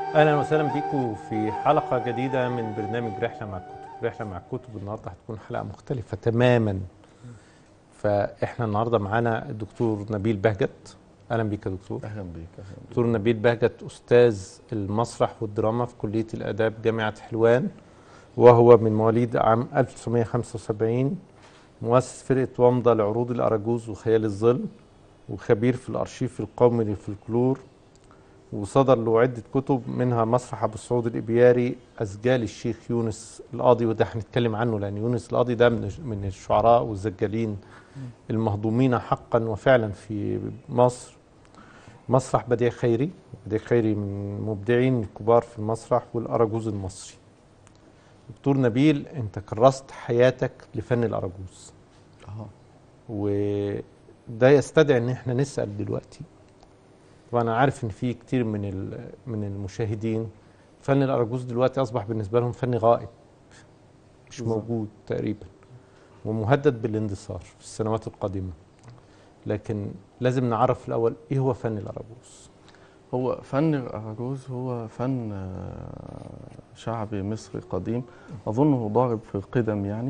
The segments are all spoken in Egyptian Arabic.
اهلا وسهلا بيكم في حلقه جديده من برنامج رحله مع الكتب رحله مع الكتب النهارده هتكون حلقه مختلفه تماما فاحنا النهارده معانا الدكتور نبيل بهجت اهلا بيك يا دكتور اهلا بيك اهلا بيك دكتور نبيل بهجت استاذ المسرح والدراما في كليه الاداب جامعه حلوان وهو من مواليد عام 1975 مؤسس فرقه ومضه لعروض الاراجوز وخيال الظل وخبير في الارشيف القومي للفلكلور وصدر له عدة كتب منها مسرح أبو السعود الإبياري أسجال الشيخ يونس القاضي وده هنتكلم عنه لأن يونس القاضي ده من من الشعراء والزجالين المهضومين حقا وفعلا في مصر مسرح بديع خيري بديع خيري من المبدعين الكبار في المسرح والأراجوز المصري دكتور نبيل أنت كرست حياتك لفن الأراجوز اه وده يستدعي ان احنا نسال دلوقتي وانا عارف ان في كتير من ال- من المشاهدين فن الاراجوز دلوقتي اصبح بالنسبه لهم فن غائب مش بالظبط. موجود تقريبا ومهدد بالاندثار في السنوات القادمه لكن لازم نعرف الاول ايه هو فن الاراجوز هو فن الأراجوز هو فن آه، شعبي مصري قديم أظنه ضارب في القدم يعني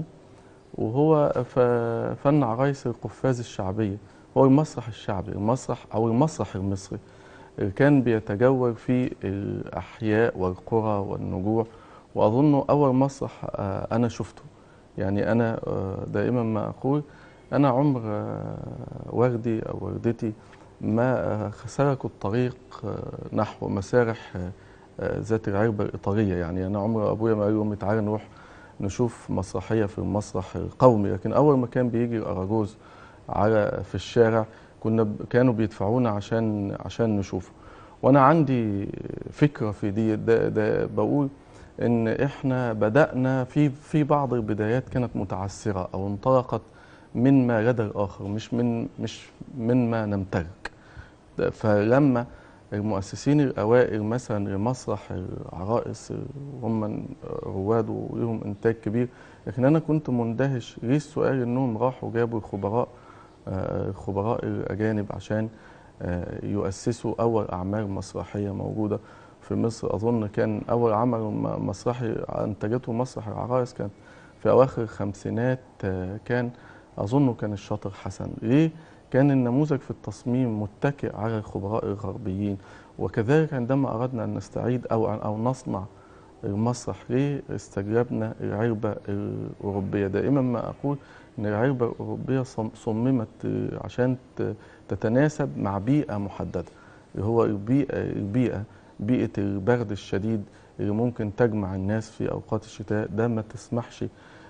وهو ف- فن عرايس القفاز الشعبية هو المسرح الشعبي المسرح أو المسرح المصري اللي كان بيتجول في الأحياء والقرى والنجوع وأظنه أول مسرح آه، أنا شفته يعني أنا آه، دائما ما أقول أنا عمر آه، والدي أو والدتي ما آه، سلكوا الطريق آه، نحو مسارح آه، آه، ذات العربة الإطارية يعني أنا عمر أبويا ما قال لهم تعالى نروح نشوف مسرحية في المسرح القومي لكن أول ما كان بيجي الأراجوز على في الشارع كنا ب- كانوا بيدفعونا عشان عشان نشوفه وأنا عندي فكرة في دي ده, ده بقول إن إحنا بدأنا في في بعض البدايات كانت متعثرة أو انطلقت من ما لدى الآخر مش من مش من ما نمتلك ده- فلما المؤسسين الأوائل مثلا لمسرح العرائس هم رواد وليهم إنتاج كبير لكن أنا كنت مندهش ليه السؤال إنهم راحوا جابوا الخبراء آه، الخبراء الأجانب عشان آه، يؤسسوا أول أعمال مسرحية موجودة في مصر أظن كان أول عمل م- مسرحي أنتجته مسرح العرائس كان في أواخر الخمسينات آه، كان أظنه كان الشاطر حسن ليه؟ كان النموذج في التصميم متكئ على الخبراء الغربيين وكذلك عندما أردنا أن نستعيد أو أو نصنع المسرح ليه استجلبنا العربة الأوروبية دائما ما أقول أن العربة الأوروبية صم- صممت آه، عشان ت- تتناسب مع بيئة محددة اللي هو البيئة البيئة بيئة البرد الشديد اللي ممكن تجمع الناس في أوقات الشتاء ده ما تسمحش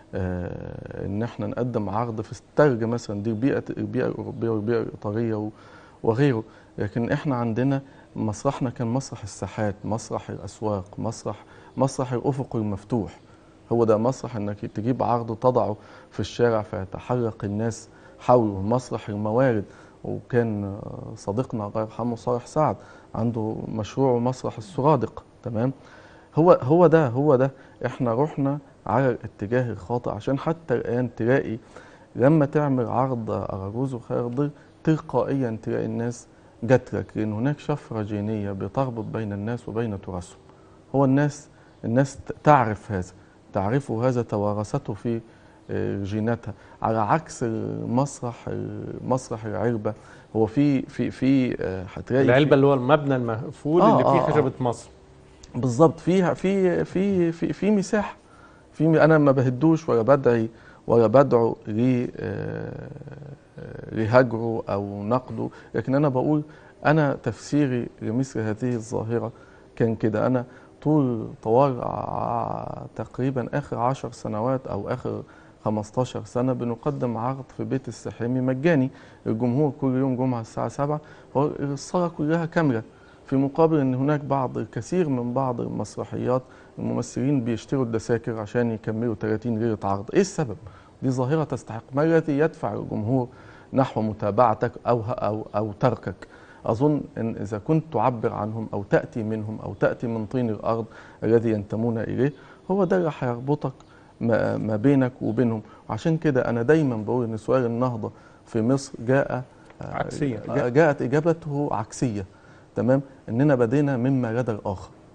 آه، ان احنا نقدم عرض في الثلج مثلا دي البيئه البيئه الاوروبيه والبيئه الايطاليه و- وغيره لكن احنا عندنا مسرحنا كان مسرح الساحات مسرح الاسواق مسرح مسرح الافق المفتوح هو ده مسرح انك تجيب عرض تضعه في الشارع فيتحرك الناس حوله مسرح الموارد وكان آه، صديقنا الله يرحمه صالح سعد عنده مشروع مسرح السرادق تمام هو هو ده هو ده احنا رحنا على الاتجاه الخاطئ عشان حتى الان تلاقي لما تعمل عرض اراجوز وخير الضيف تلقائيا تلاقي الناس جات لك لان هناك شفره جينيه بتربط بين الناس وبين تراثهم هو الناس الناس ت- تعرف هذا تعرفه هذا توارثته في آه، جيناتها على عكس المسرح مسرح العلبه هو في في في آه، هتلاقي في- العلبه اللي هو المبنى المقفول آه، اللي فيه آه، آه. خشبه مصر بالظبط فيها في في في في مساحه في انا ما بهدوش ولا بدعي ولا بدعو ل آه، آه، لهجره او نقده لكن انا بقول انا تفسيري لمثل هذه الظاهره كان كده انا طول طوال ع- تقريبا اخر عشر سنوات او اخر 15 سنه بنقدم عرض في بيت السحامي مجاني الجمهور كل يوم جمعه الساعه 7 هو الصاله كلها كامله في مقابل ان هناك بعض الكثير من بعض المسرحيات الممثلين بيشتروا الدساكر عشان يكملوا 30 ليله عرض ايه السبب دي ظاهره تستحق ما الذي يدفع الجمهور نحو متابعتك او او او تركك اظن ان اذا كنت تعبر عنهم او تاتي منهم او تاتي من طين الارض الذي ينتمون اليه هو ده اللي هيربطك ما ما بينك وبينهم وعشان كده انا دايما بقول ان سؤال النهضه في مصر جاء عكسية. جاء- جاءت اجابته عكسيه تمام اننا بدينا مما لدى الاخر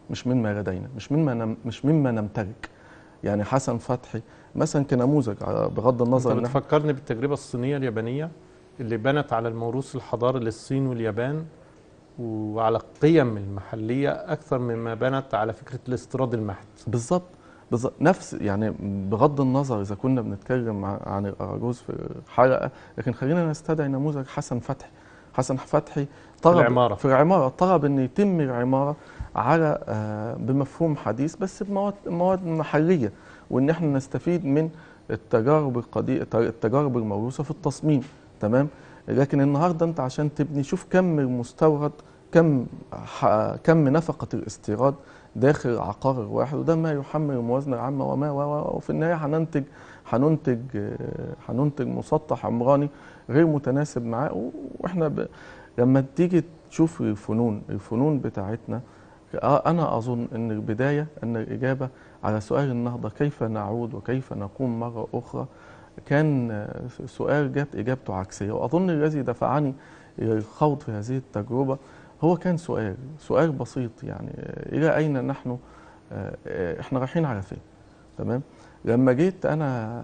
مش مما لدينا مش مما نم مش مما نمتلك يعني حسن فتحي مثلا كنموذج على- بغض النظر انت ان إحنا- بتفكرني بالتجربه الصينيه اليابانيه اللي بنت على الموروث الحضاري للصين واليابان وعلى القيم المحليه اكثر مما بنت على فكره الاستيراد المحض بالظبط بالظبط نفس يعني بغض النظر اذا كنا بنتكلم ع- عن الاراجوز في حلقه لكن خلينا نستدعي نموذج حسن فتحي حسن فتحي طلب العمارة. في العماره طلب ان يتم العماره على آه، بمفهوم حديث بس بمواد مواد محليه وان احنا نستفيد من التجارب القديمه التجارب الموروثه في التصميم تمام لكن النهارده انت عشان تبني شوف كم المستورد كم ح- كم نفقه الاستيراد داخل العقار الواحد وده ما يحمل الموازنه العامه وما و- و- وفي النهايه هننتج هننتج آه، هننتج مسطح عمراني غير متناسب معاه واحنا ب... لما تيجي تشوف الفنون الفنون بتاعتنا آه، انا اظن ان البدايه ان الاجابه على سؤال النهضه كيف نعود وكيف نقوم مره اخرى كان آه، سؤال جت اجابته عكسيه واظن الذي دفعني الى الخوض في هذه التجربه هو كان سؤال سؤال بسيط يعني آه، الى اين نحن آه، آه، احنا رايحين على فين تمام لما جيت انا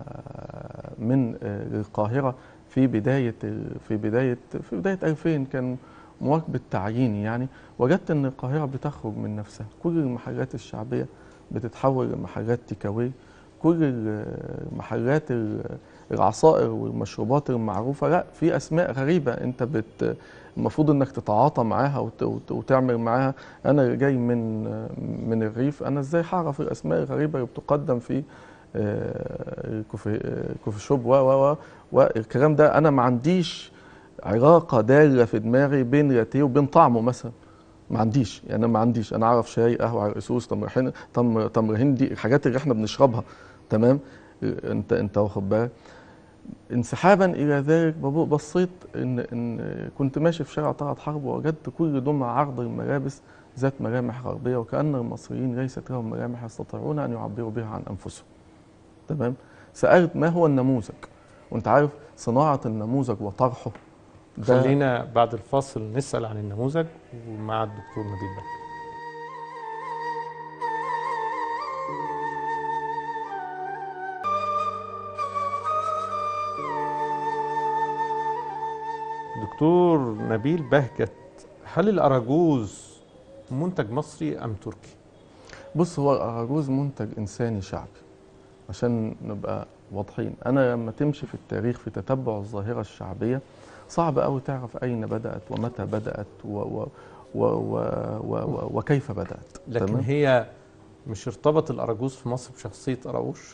آه، من آه، القاهره في بدايه في بدايه في بدايه 2000 كان مواكبه تعييني يعني وجدت ان القاهره بتخرج من نفسها كل المحلات الشعبيه بتتحول لمحلات تيك أواي كل المحلات ال- العصائر والمشروبات المعروفه لا في اسماء غريبه انت بت المفروض انك تتعاطى معاها وت- وت- وتعمل معاها انا اللي جاي من من الريف انا ازاي هعرف الاسماء الغريبه اللي بتقدم في آه، الكوفي آه، الكوفي شوب و و و والكلام ده انا ما عنديش علاقه داله في دماغي بين لاتيه وبين طعمه مثلا ما عنديش يعني أنا ما عنديش انا اعرف شاي قهوه على الاسوس تمر حن- تمر تمر هندي الحاجات اللي احنا بنشربها تمام انت انت واخد بالك انسحابا الى ذلك ببو- بصيت ان ان كنت ماشي في شارع طلعت حرب ووجدت كل دمى عرض الملابس ذات ملامح غربيه وكان المصريين ليست لهم ملامح يستطيعون ان يعبروا بها عن انفسهم تمام سالت ما هو النموذج وانت عارف صناعه النموذج وطرحه ده خلينا بعد الفاصل نسال عن النموذج ومع الدكتور نبيل بكر دكتور نبيل بهجت هل الأراجوز منتج مصري أم تركي؟ بص هو الأراجوز منتج إنساني شعبي عشان نبقى واضحين أنا لما تمشي في التاريخ في تتبع الظاهرة الشعبية صعب أوي تعرف أين بدأت ومتى بدأت و و و و و و وكيف بدأت لكن تمام؟ هي مش ارتبط الأراجوز في مصر بشخصية أراوش؟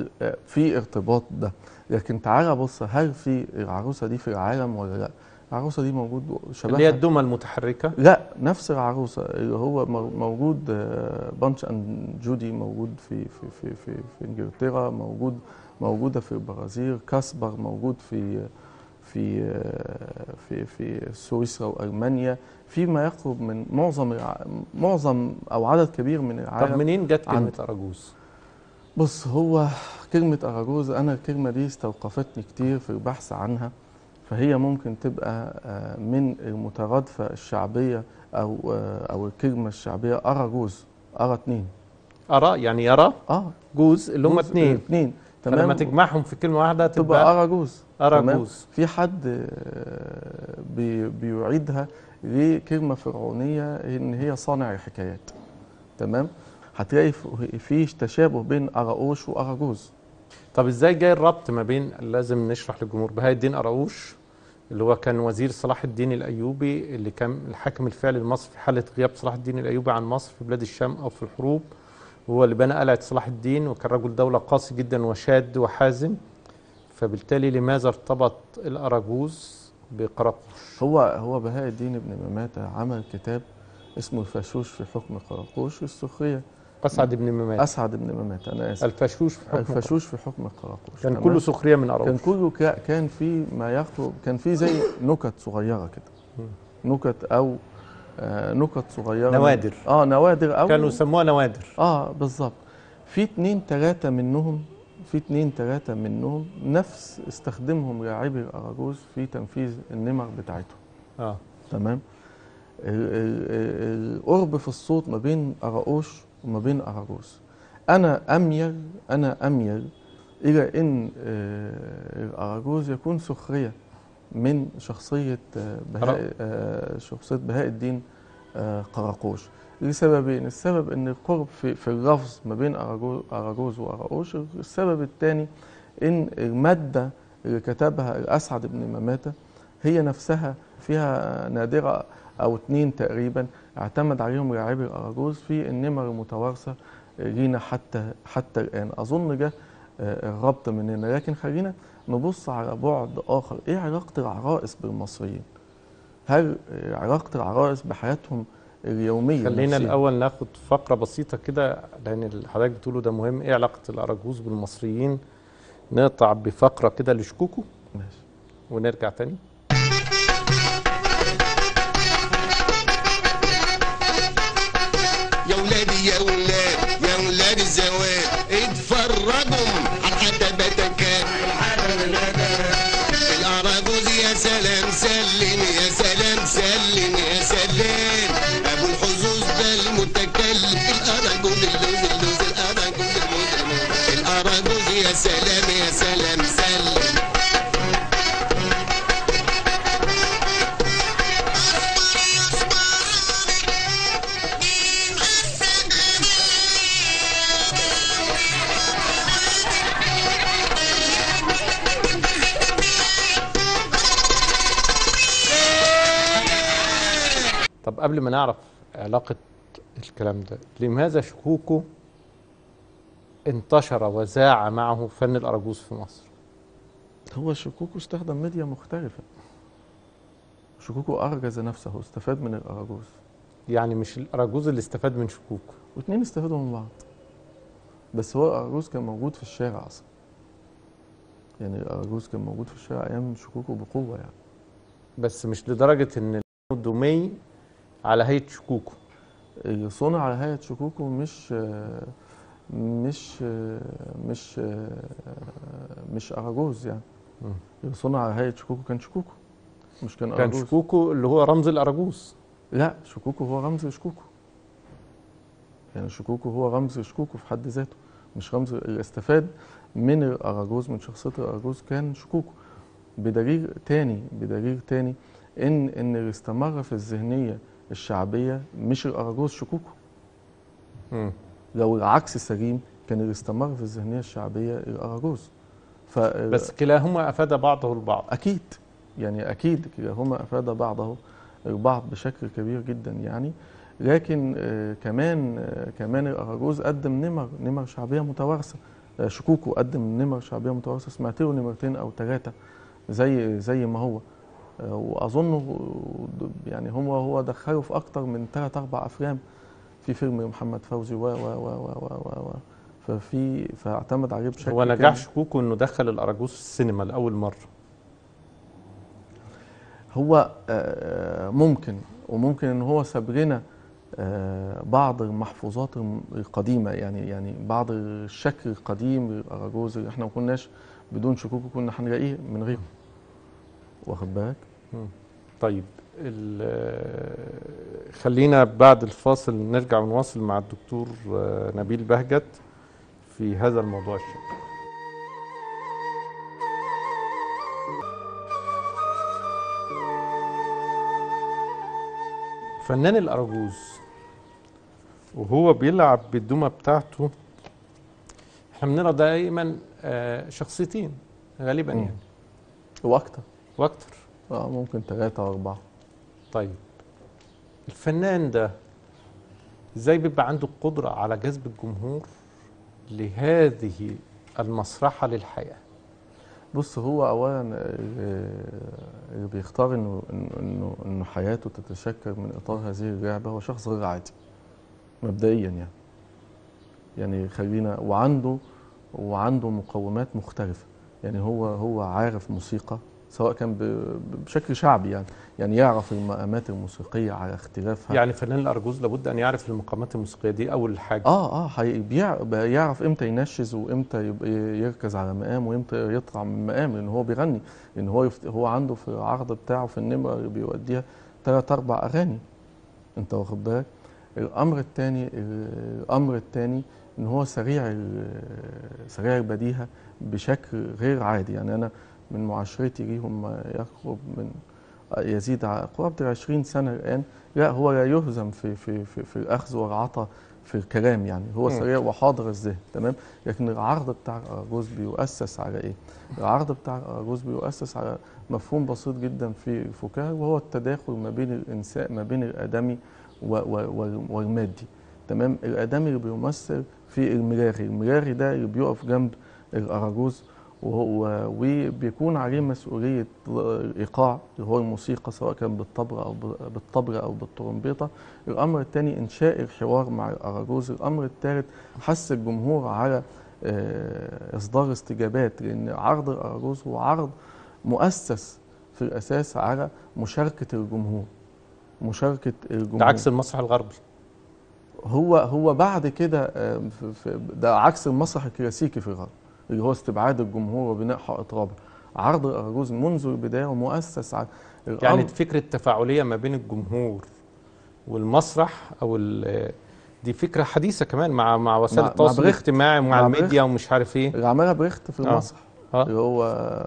في ارتباط ده لكن تعالى بص هل في العروسة دي في العالم ولا لا العروسة دي موجود اللي هي شبهها الدمى المتحركة لا نفس العروسه اللي هو مو- موجود بانش اند جودي موجود في في في في, في انجلترا موجود موجوده في البرازيل كاسبر موجود في في آه، في في سويسرا والمانيا فيما يقرب من معظم الع- معظم او عدد كبير من طب العالم منين جت كلمة عند- أراجوز؟ بص هو كلمة أراجوز أنا الكلمة دي استوقفتني كتير في البحث عنها فهي ممكن تبقى آه، من المترادفة الشعبية أو آه، أو الكلمة الشعبية أراجوز أرى اتنين أرى يعني يرى اه جوز اللي هم جوز- اتنين اتنين فلما تمام تجمعهم في كلمة واحدة تبقى تبقى أراجوز تمام؟ أراجوز في حد آه، بي- بيعيدها لكلمة فرعونية إن هي صانع الحكايات تمام هتلاقي في- في تشابه بين أراؤوش وأراجوز طب ازاي جاي الربط ما بين لازم نشرح للجمهور بهاء الدين أراوش اللي هو كان وزير صلاح الدين الأيوبي اللي كان الحاكم الفعلي لمصر في حالة غياب صلاح الدين الأيوبي عن مصر في بلاد الشام أو في الحروب وهو اللي بنى قلعة صلاح الدين وكان رجل دولة قاسي جدا وشاد وحازم فبالتالي لماذا ارتبط الأراجوز بقراقوش؟ هو هو بهاء الدين ابن مماتة عمل كتاب اسمه الفاشوش في حكم قراقوش السخرية أسعد بن ممات أسعد ابن مماتة أنا آسف الفاشوش في حكم الفاشوش في حكم قراقوش كان تمام؟ كله سخرية من كان أراوش كله كا- كان في ما يخطر كان في زي نكت صغيرة كده نكت أو آه نكت صغيرة نوادر. اه نوادر أو كانوا يسموها نوادر اه بالظبط في اتنين تلاتة منهم في اتنين تلاتة منهم نفس استخدمهم لاعبي الأراجوز في تنفيذ النمر بتاعتهم اه تمام ال- ال- القرب في الصوت ما بين أراؤوش وما بين أراجوز أنا أميل أنا أميل إلى أن آه، الأراجوز يكون سخرية من شخصية آه، بهاء آه، شخصية بهاء الدين آه، قراقوش لسببين السبب أن القرب في, في اللفظ ما بين أراجو- أراجوز وأراؤوش السبب الثاني أن المادة اللي كتبها الأسعد بن مماتة هي نفسها فيها نادرة أو اتنين تقريبا اعتمد عليهم لاعبي الأراجوز في النمر المتوارثة لينا حتى حتى الآن أظن ده آه، الربط مننا لكن خلينا نبص على بعد آخر إيه علاقة العرائس بالمصريين هل آه، علاقة العرائس بحياتهم اليومية خلينا نفسياً؟ الاول ناخد فقره بسيطه كده لان اللي حضرتك بتقوله ده مهم ايه علاقه الاراجوز بالمصريين نقطع بفقره كده لشكوكو ماشي ونرجع تاني يا ولادي يا ولاد يا ولاد الزواج اتفرجوا على الحدبة كان الأراجوز يا سلام سلم يا سلام سلم يا سلام أبو الحظوظ ده المتكلم الأراجوز اللوز اللوز الأراجوز اللوز اللوز الأراجوز يا سلام يا سلام سلم طب قبل ما نعرف علاقه الكلام ده لماذا شكوكو انتشر وذاع معه فن الاراجوز في مصر هو شكوكو استخدم ميديا مختلفة شكوكو أرجز نفسه استفاد من الأراجوز يعني مش الاراجوز اللي استفاد من شكوكو واتنين استفادوا من بعض بس هو الأراجوز كان موجود في الشارع أصلا يعني الأراجوز كان موجود في الشارع أيام شكوكو بقوة يعني بس مش لدرجه ان الدومي على هيئه شكوكو اللي صنع على هيئة شكوكو مش آه، مش آه، مش آه، مش أراجوز يعني مم. اللي صنع على هيئة شكوكو كان شكوكو مش كان كان أراجوز شكوكو اللي هو رمز الاراجوز لا شكوكو هو رمز شكوكو يعني شكوكو هو رمز شكوكو في حد ذاته مش رمز اللي استفاد من الأراجوز من شخصية الأراجوز كان شكوكو بدليل تاني بدليل تاني إن إن اللي استمر في الذهنية الشعبية مش الأراجوز شكوكو مم. لو العكس سليم كان اللي استمر في الذهنية الشعبية الأراجوز ف بس كلاهما افاد بعضه البعض أكيد يعني أكيد كلاهما أفاد بعضه البعض بشكل كبير جدا يعني لكن آه، كمان آه، كمان الأراجوز قدم نمر نمر شعبية متوارثة آه، شكوكو قدم نمر شعبية متوارثة سمعت له نمرتين أو ثلاثة زي زي ما هو آه، وأظنه يعني هو هو دخله في أكتر من ثلاث أربع أفلام في فيلم محمد فوزي و و و و و و, و ففي فاعتمد عليه بشكل هو نجاح كامل. شكوكو انه دخل الاراجوز في السينما لاول مره هو آه، ممكن وممكن ان هو ساب لنا آه، بعض المحفوظات الم- القديمه يعني يعني بعض الشكل القديم للاراجوز اللي احنا ما كناش بدون شكوك كنا هنلاقيه من غيره واخد بالك طيب ال- خلينا بعد الفاصل نرجع ونواصل مع الدكتور آه، نبيل بهجت في هذا الموضوع الشائك فنان الأراجوز وهو بيلعب بالدمى بتاعته احنا بنرى دائما آه، شخصيتين غالبا مم. يعني واكتر واكتر اه ممكن ثلاثه او اربعه طيب الفنان ده ازاي بيبقى عنده القدرة على جذب الجمهور لهذه المسرحة للحياة بص هو اولا آه، اللي بيختار انه انه انه إنه حياته تتشكل من اطار هذه اللعبه هو شخص غير عادي مبدئيا يعني يعني خلينا وعنده وعنده مقومات مختلفه يعني هو هو عارف موسيقى سواء كان ب- بشكل شعبي يعني يعني يعرف المقامات الموسيقيه على اختلافها يعني فنان الأرجوز لابد أن يعرف المقامات الموسيقية دي أول حاجة اه اه حقيقي بيع- بيعرف امتى ينشز وامتى يبقى يركز على مقام وامتى يطلع من مقام لان هو بيغني لان هو يفت... هو عنده في العرض بتاعه في النمره اللي بيوديها ثلاث اربع اغاني انت واخد بالك الامر الثاني الامر الثاني ان هو سريع ال- سريع البديهه بشكل غير عادي يعني انا من معاشرتي ليهم ما يقرب من يزيد على قرابه ال 20 سنه الان لا هو لا يهزم في في في, في الاخذ والعطاء في الكلام يعني هو مم. سريع وحاضر الذهن تمام لكن العرض بتاع الاراجوز بيؤسس على ايه؟ العرض بتاع الاراجوز بيؤسس على مفهوم بسيط جدا في الفكاهه وهو التداخل ما بين الانسان ما بين الادمي و- و- وال- والمادي تمام الادمي اللي بيمثل في المراغي المراغي ده اللي بيقف جنب الاراجوز وهو وبيكون عليه مسؤوليه الايقاع اللي هو الموسيقى سواء كان بالطبله او ب- بالطبله او بالطرمبيطه الامر الثاني انشاء الحوار مع الاراجوز الامر الثالث حث الجمهور على آه، اصدار استجابات لان عرض الاراجوز هو عرض مؤسس في الاساس على مشاركه الجمهور مشاركه الجمهور ده عكس المسرح الغربي هو هو بعد كده آه، في- في- ده عكس المسرح الكلاسيكي في الغرب اللي هو استبعاد الجمهور وبناء حائط رابع عرض الاراجوز منذ البدايه مؤسس على يعني الأمر- فكرة التفاعلية ما بين الجمهور والمسرح أو ال- دي فكرة حديثة كمان مع مع وسائل مع- التواصل مع بريخت. الاجتماعي ومع مع الميديا ومش عارف ايه اللي عملها بريخت في آه. المسرح آه. اللي هو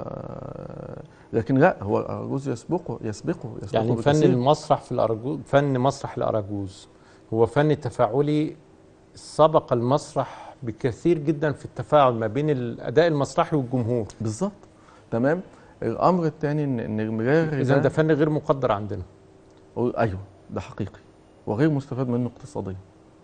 لكن لا هو الاراجوز يسبقه يسبقه يسبقه يعني فن بكثير. المسرح في الأراجوز فن مسرح الأراجوز هو فن تفاعلي سبق المسرح بكثير جدا في التفاعل ما بين الأداء المسرحي والجمهور بالظبط تمام الامر الثاني ان ان المراغي إذا ده فن غير مقدر عندنا ايوه ده حقيقي وغير مستفاد منه اقتصاديا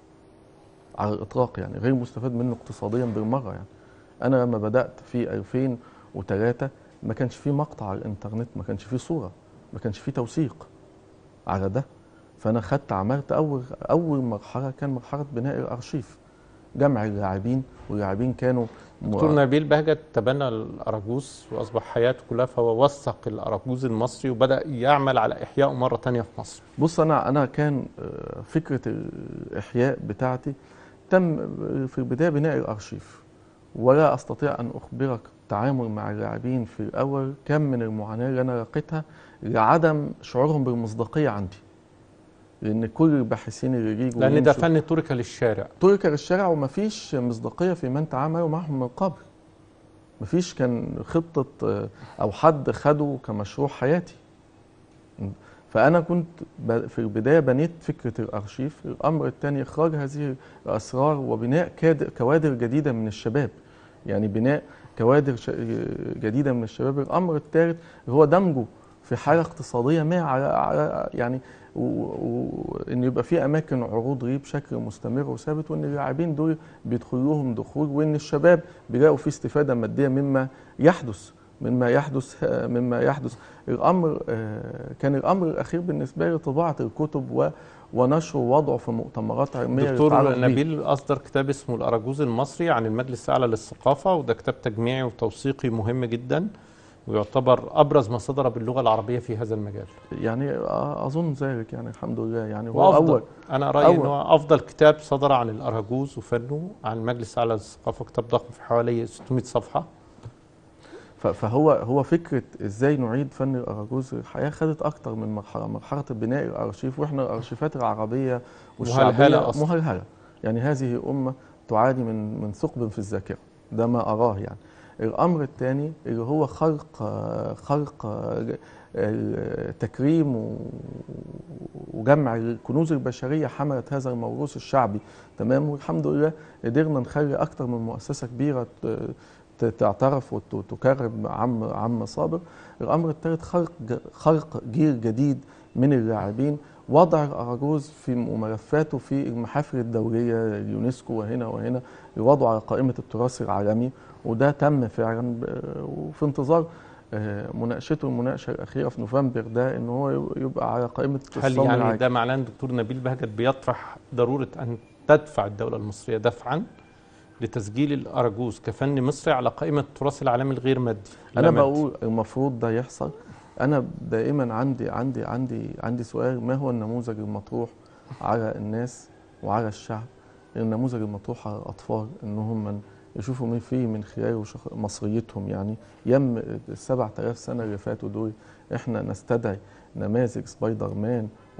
على الاطلاق يعني غير مستفاد منه اقتصاديا بالمره يعني انا لما بدات في 2003 ما كانش في مقطع على الانترنت ما كانش في صوره ما كانش في توثيق على ده فانا خدت عملت اول اول مرحله كان مرحله بناء الارشيف جمع اللاعبين واللاعبين كانوا م- دكتور نبيل بهجت تبنى الأراجوز وأصبح حياته كلها فهو وثق الأراجوز المصري وبدأ يعمل على إحيائه مرة تانية في مصر بص انا انا كان آه، فكره الاحياء بتاعتي تم في البدايه بناء الارشيف ولا استطيع ان اخبرك التعامل مع اللاعبين في الاول كم من المعاناه اللي انا لقيتها لعدم شعورهم بالمصداقيه عندي لان كل الباحثين اللي يجوا لأن ده يمشوا- فن ترك للشارع ترك للشارع ومفيش مصداقيه في من تعاملوا معهم من قبل مفيش كان خطه آه، او حد خده كمشروع حياتي فانا كنت ب- في البدايه بنيت فكره الارشيف الامر الثاني اخراج هذه الاسرار وبناء كاد- كوادر جديده من الشباب يعني بناء كوادر ش- جديده من الشباب الامر الثالث هو دمجه في حاله اقتصاديه ما على, على يعني وان يبقى في اماكن عروض ليه بشكل مستمر وثابت وان اللاعبين دول بيدخل لهم دخول وان الشباب بيلاقوا فيه استفاده ماديه مما يحدث مما يحدث مما يحدث الامر آه، كان الامر الاخير بالنسبه لي طباعه الكتب و- ونشره ووضعه في مؤتمرات علميه دكتور يتعرف بيه. نبيل أصدر كتاب اسمه الأراجوز المصري عن المجلس الأعلى للثقافة وده كتاب تجميعي وتوثيقي مهم جدا ويعتبر أبرز ما صدر باللغة العربية في هذا المجال يعني آه، اظن ذلك يعني الحمد لله يعني هو وأفضل اول أنا رأيي أول. أنه أفضل كتاب صدر عن الأراجوز وفنه عن المجلس الأعلى للثقافة كتاب ضخم في حوالي 600 صفحة ف- فهو هو فكره ازاي نعيد فن الاراجوز الحقيقه خدت اكتر من مرحله مرحله بناء الارشيف واحنا الارشيفات العربيه والشعبيه مهلهلة أصلاً. مهلهله يعني هذه امه تعاني من من ثقب في الذاكره ده ما اراه يعني الامر الثاني اللي هو خلق آه، خلق آه، آه، تكريم و- وجمع الكنوز البشريه حملت هذا الموروث الشعبي تمام والحمد لله قدرنا نخلي اكتر من مؤسسه كبيره ت- ت- تعترف وت- وتكرم عم عم صابر الامر الثالث خلق ج- خلق جيل جديد من اللاعبين وضع الاراجوز في ملفاته في المحافل الدوليه اليونسكو وهنا وهنا وضعه على قائمه التراث العالمي وده تم فعلا ب- وفي انتظار آه، مناقشته المناقشه الاخيره في نوفمبر ده ان هو يبقى على قائمه هل الصوم يعني العاجل. ده معناه ان الدكتور نبيل بهجت بيطرح ضروره ان تدفع الدوله المصريه دفعا لتسجيل الاراجوز كفن مصري على قائمه التراث العالمي الغير مادي لا انا مادي. بقول المفروض ده يحصل انا دائما عندي عندي عندي عندي سؤال ما هو النموذج المطروح على الناس وعلى الشعب النموذج المطروح على الاطفال انهم من يشوفوا من فيه من خلاله شخ- مصريتهم يعني يم السبع آلاف سنه اللي فاتوا دول احنا نستدعي نماذج سبايدر مان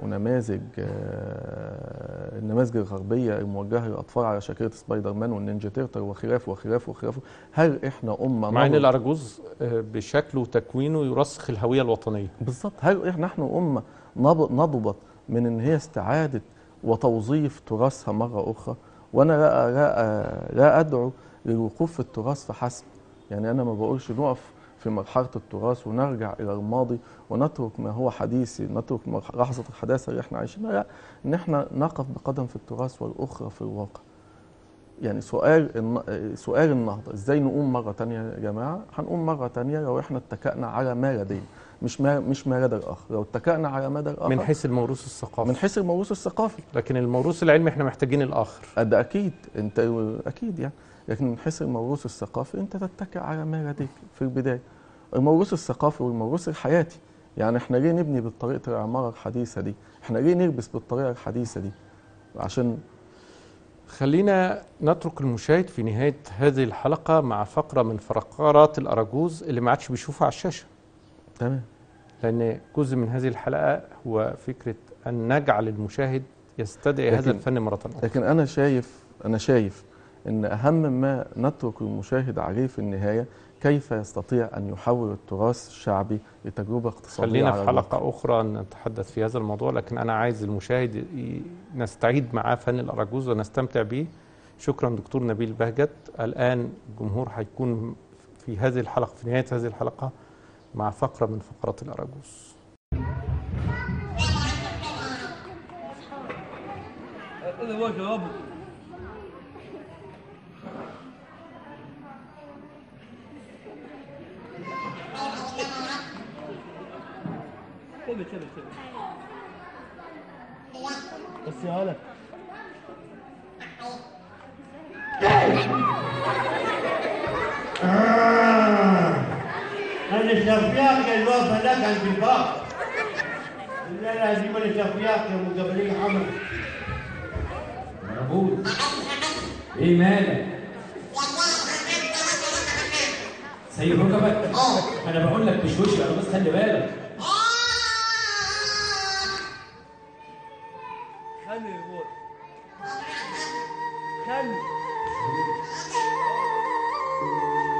ونماذج آه، النماذج الغربيه الموجهه للاطفال على شاكله سبايدر مان والنينجا تيرتر وخلافه وخلافه وخلافه هل احنا امه مع ان نضج- الاراجوز آه، بشكله وتكوينه يرسخ الهويه الوطنيه بالظبط هل احنا نحن امه نض- نضبط من ان هي استعاده وتوظيف تراثها مره اخرى وانا لا لا لا ادعو للوقوف في التراث فحسب يعني انا ما بقولش نقف في مرحله التراث ونرجع الى الماضي ونترك ما هو حديثي نترك مرح- لحظه الحداثه اللي احنا عايشينها لا ان احنا نقف بقدم في التراث والاخرى في الواقع يعني سؤال الن- سؤال النهضه ازاي نقوم مره تانية يا جماعه هنقوم مره تانية لو احنا اتكأنا على ما لدينا مش ما مش ما لدى الاخر لو اتكأنا على مدى الاخر من حيث الموروث الثقافي من حيث الموروث الثقافي لكن الموروث العلمي احنا محتاجين الاخر ده اكيد انت اكيد يعني لكن من حيث الموروث الثقافي انت تتكئ على ما لديك في البدايه الموروث الثقافي والموروث الحياتي يعني احنا ليه نبني بالطريقه العماره الحديثه دي احنا ليه نلبس بالطريقه الحديثه دي عشان خلينا نترك المشاهد في نهايه هذه الحلقه مع فقره من فقرات الاراجوز اللي ما عادش بيشوفها على الشاشه تمام لان جزء من هذه الحلقه هو فكره ان نجعل المشاهد يستدعي هذا لكن- الفن مره اخرى لكن انا شايف انا شايف ان اهم ما نترك المشاهد عليه في النهايه كيف يستطيع ان يحول التراث الشعبي لتجربه اقتصاديه خلينا على في الواقع. حلقه اخرى نتحدث في هذا الموضوع لكن انا عايز المشاهد ي- نستعيد معاه فن الاراجوز ونستمتع به شكرا دكتور نبيل بهجت الان الجمهور هيكون في هذه الحلقه في نهايه هذه الحلقه مع فقره من فقرات الاراجوز بس يا ولد انا شفياك يا الواد هناك عند الباب لا لا دي انا شفياك يا مقابلين حمد مربوط ايه مالك سيب ركبك انا بقول لك مش وشي انا بس خلي بالك خلي يقول خلي